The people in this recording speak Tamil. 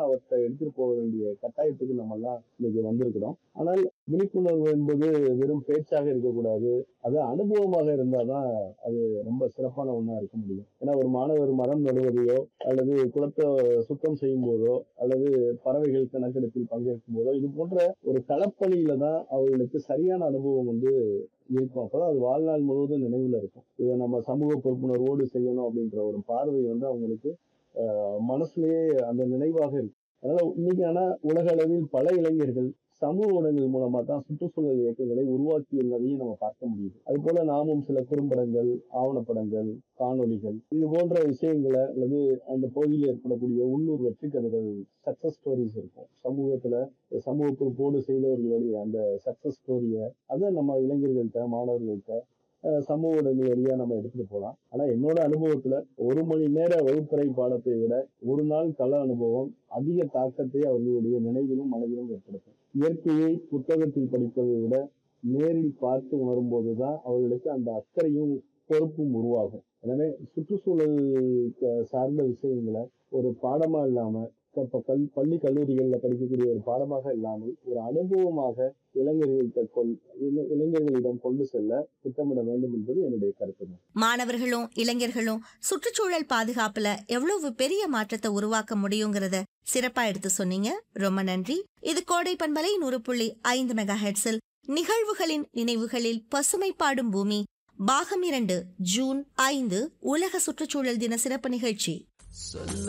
அவற்றை எடுத்துட்டு போக வேண்டிய கட்டாயத்துக்கு நம்ம எல்லாம் இன்னைக்கு வந்திருக்கிறோம் ஆனால் விழிப்புணர்வு என்பது வெறும் பேச்சாக இருக்கக்கூடாது அது அனுபவமாக இருந்தாதான் அது ரொம்ப சிறப்பான ஒண்ணா இருக்க முடியும் ஏன்னா ஒரு மாணவர் மரம் நடுவதையோ அல்லது குளத்தை சுத்தம் செய்யும் போதோ அல்லது பறவைகள் கணக்கெடுப்பில் பங்கேற்கும் போதோ இது போன்ற ஒரு களப்பணியில தான் அவர்களுக்கு சரியான அனுபவம் வந்து இருக்கும் அப்பதான் அது வாழ்நாள் முழுவதும் நினைவுல இருக்கும் இதை நம்ம சமூக பொறுப்புணர்வோடு செய்யணும் அப்படின்ற ஒரு பார்வை வந்து அவங்களுக்கு ஆஹ், மனசுலயே அந்த நினைவாக இருக்கு அதனால இன்னைக்கு ஆனா உலக அளவில் பல இளைஞர்கள் சமூக ஊடகங்கள் மூலமா தான் சுற்றுச்சூழல் இயக்கங்களை உருவாக்கியுள்ளதையும் நம்ம பார்க்க முடியுது அது போல நாமும் சில குறும்படங்கள் ஆவணப்படங்கள் காணொளிகள் இது போன்ற விஷயங்களை அல்லது அந்த பகுதியில் ஏற்படக்கூடிய உள்ளூர் வெற்றி கதைகள் சக்சஸ் ஸ்டோரிஸ் இருக்கும் சமூகத்துல சமூக பொறுப்போடு செய்தவர்களுடைய அந்த சக்சஸ் ஸ்டோரியை அதை நம்ம இளைஞர்கள்ட்ட மாணவர்கள்ட்ட அஹ், சமூக ஊடகங்கள் வழியா நம்ம எடுத்துட்டு போகலாம் ஆனா என்னோட அனுபவத்துல ஒரு மணி நேர வகுப்பறை பாடத்தை விட ஒரு நாள் கள அனுபவம் அதிக தாக்கத்தை அவர்களுடைய நினைவிலும் மனதிலும் ஏற்படுத்தும் இயற்கையை புத்தகத்தில் படிப்பதை விட நேரில் பார்த்து உணரும் போதுதான் அவர்களுக்கு அந்த அக்கறையும் பொறுப்பும் உருவாகும் எனவே சுற்றுச்சூழல் அஹ், சார்ந்த விஷயங்களை ஒரு பாடமா இல்லாம இப்ப கல் பள்ளி கல்லூரிகள்ல படிக்கக்கூடிய ஒரு பாடமாக இல்லாமல் ஒரு அனுபவமாக இளைஞர்கள்ட்ட கொள் இளை- இளைஞர்களிடம் கொண்டு செல்ல திட்டமிட வேண்டும் என்பது என்னுடைய கருத்து மாணவர்களும் இளைஞர்களும் சுற்றுச்சூழல் பாதுகாப்புல எவ்வளவு பெரிய மாற்றத்தை உருவாக்க முடியுங்கிறத சிறப்பா எடுத்து சொன்னீங்க ரொம்ப நன்றி இது கோடை பண்பலை நூறு புள்ளி ஐந்து மெகா ஹெட்ஸில் நிகழ்வுகளின் நினைவுகளில் பசுமை பாடும் பூமி பாகம் இரண்டு ஜூன் ஐந்து உலக சுற்றுச்சூழல் தின சிறப்பு நிகழ்ச்சி சொல்ல